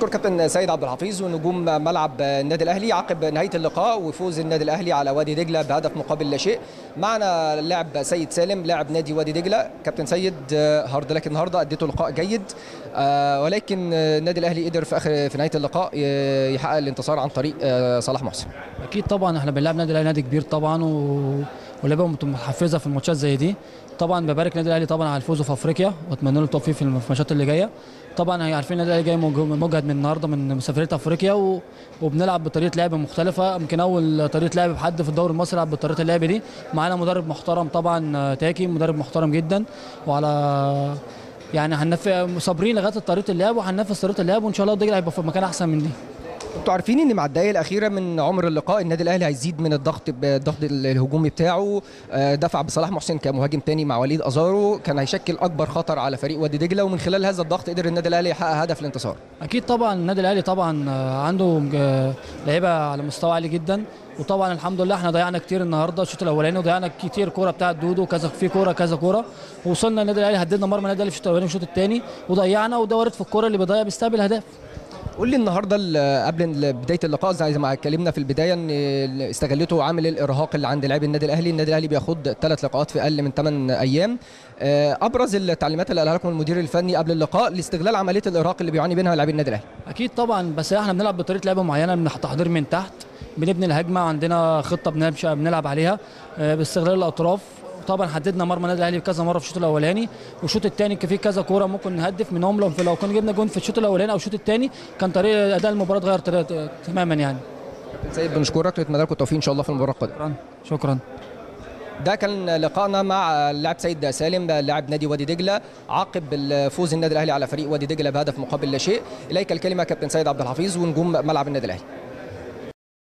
بشكر كابتن سيد عبد الحفيظ ونجوم ملعب النادي الاهلي عقب نهايه اللقاء وفوز النادي الاهلي على وادي دجله بهدف مقابل لا شيء معنا اللاعب سيد سالم لاعب نادي وادي دجله كابتن سيد هارد لك النهارده اديته لقاء جيد آه، ولكن النادي الاهلي قدر في اخر في نهايه اللقاء ي- يحقق الانتصار عن طريق آه، صلاح محسن اكيد طبعا احنا بنلعب نادي الاهلي نادي كبير طبعا و... ولعبه متحفزه في الماتشات زي دي طبعا ببارك النادي الاهلي طبعا على الفوز في افريقيا واتمنى له التوفيق في الم- في الماتشات اللي جايه طبعا هي عارفين النادي الاهلي جاي موج- مجهد من النهارده من سفريه افريقيا و... وبنلعب بطريقه لعب مختلفه يمكن اول طريقه لعب بحد في الدوري المصري يلعب بطريقه اللعب دي معانا مدرب محترم طبعا آه، تاكي مدرب محترم جدا وعلى يعني هننفذ صابرين لغايه طريقه اللعب وهننفذ طريقه اللعب وان شاء الله الدجله هيبقى في مكان احسن من دي انتوا عارفين ان مع الدقائق الاخيره من عمر اللقاء النادي الاهلي هيزيد من الضغط الضغط الهجومي بتاعه آه، دفع بصلاح محسن كمهاجم تاني مع وليد ازارو كان هيشكل اكبر خطر على فريق وادي دجله ومن خلال هذا الضغط قدر النادي الاهلي يحقق هدف الانتصار اكيد طبعا النادي الاهلي طبعا آه، عنده آه، لعيبه على مستوى عالي جدا وطبعا الحمد لله احنا ضيعنا كتير النهارده الشوط الاولاني وضيعنا كتير كوره بتاعت دودو كذا في كوره كذا كوره وصلنا النادي الاهلي هددنا مرمى النادي الاهلي في الشوط الاولاني والشوط الثاني وضيعنا وده وارد في الكوره اللي بيضيع بيستقبل اهداف قول لي النهارده ال- قبل ال- بدايه اللقاء زي ما اتكلمنا في البدايه ان ال- استغلته عامل الارهاق اللي عند لاعبي النادي الاهلي النادي الاهلي بياخد ثلاث لقاءات في اقل من 8 ايام آه، ابرز التعليمات اللي قالها لكم المدير الفني قبل اللقاء لاستغلال عمليه الارهاق اللي بيعاني منها لاعبي النادي الاهلي اكيد طبعا بس احنا بنلعب بطريقه لعب معينه من تحضير من تحت بنبني الهجمه عندنا خطه بنمشي بنلعب عليها آه، باستغلال الاطراف طبعا حددنا مرمى النادي الاهلي كذا مره في الشوط الاولاني والشوط الثاني كان فيه كذا كوره ممكن نهدف منهم لو لو كنا جبنا جون في الشوط الاولاني او الشوط الثاني كان طريق اداء المباراه اتغير طريقة- تماما يعني كابتن سيد بنشكرك ونتمنى لكم التوفيق ان شاء الله في المباراه القادمه شكرا شكرا ده كان لقائنا مع اللاعب سيد سالم لاعب نادي وادي دجله عقب الفوز النادي الاهلي على فريق وادي دجله بهدف مقابل لا شيء اليك الكلمه كابتن سيد عبد الحفيظ ونجوم ملعب النادي الاهلي